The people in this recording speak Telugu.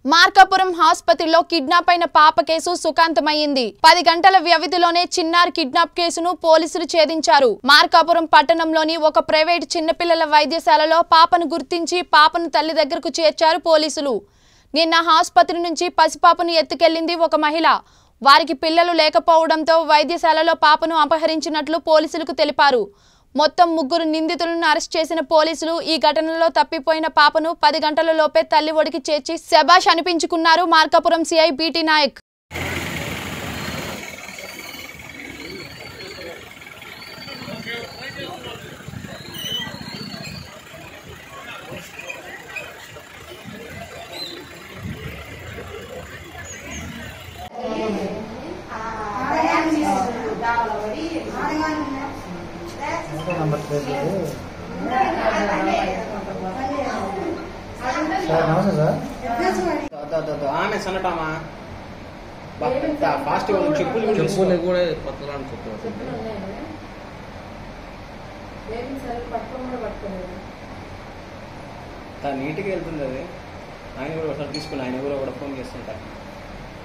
మార్కాపురం ఆసుపత్రిలో కిడ్నాప్ అయిన పాప కేసు సుఖాంతమైంది పది గంటల వ్యవధిలోనే చిన్నారి కిడ్నాప్ కేసును పోలీసులు ఛేదించారు మార్కాపురం పట్టణంలోని ఒక ప్రైవేట్ చిన్నపిల్లల వైద్యశాలలో పాపను గుర్తించి పాపను తల్లి దగ్గరకు చేర్చారు పోలీసులు నిన్న ఆసుపత్రి నుంచి పసిపాపను ఎత్తుకెళ్లింది ఒక మహిళ వారికి పిల్లలు లేకపోవడంతో వైద్యశాలలో పాపను అపహరించినట్లు పోలీసులకు తెలిపారు మొత్తం ముగ్గురు నిందితులను అరెస్ట్ చేసిన పోలీసులు ఈ ఘటనలో తప్పిపోయిన పాపను పది గంటల లోపే తల్లి ఒడికి చేర్చి శబాష్ అనిపించుకున్నారు Markapuram CI BT Nayak number plate ఇది. సార్ నమస్తే సార్ వద్దు, వద్దు, వద్దు. ఆమె సన్నటామా ఫాస్ట్ చెప్పులు కూడా చెప్పులు తీసుకో. కూడా పత్తలాని చెప్పారు తా నీట్గా వెళ్తుంది అది ఆయన కూడా ఒకసారి తీసుకుని ఆయన కూడా కూడా ఫోన్ చేస్తుంటారు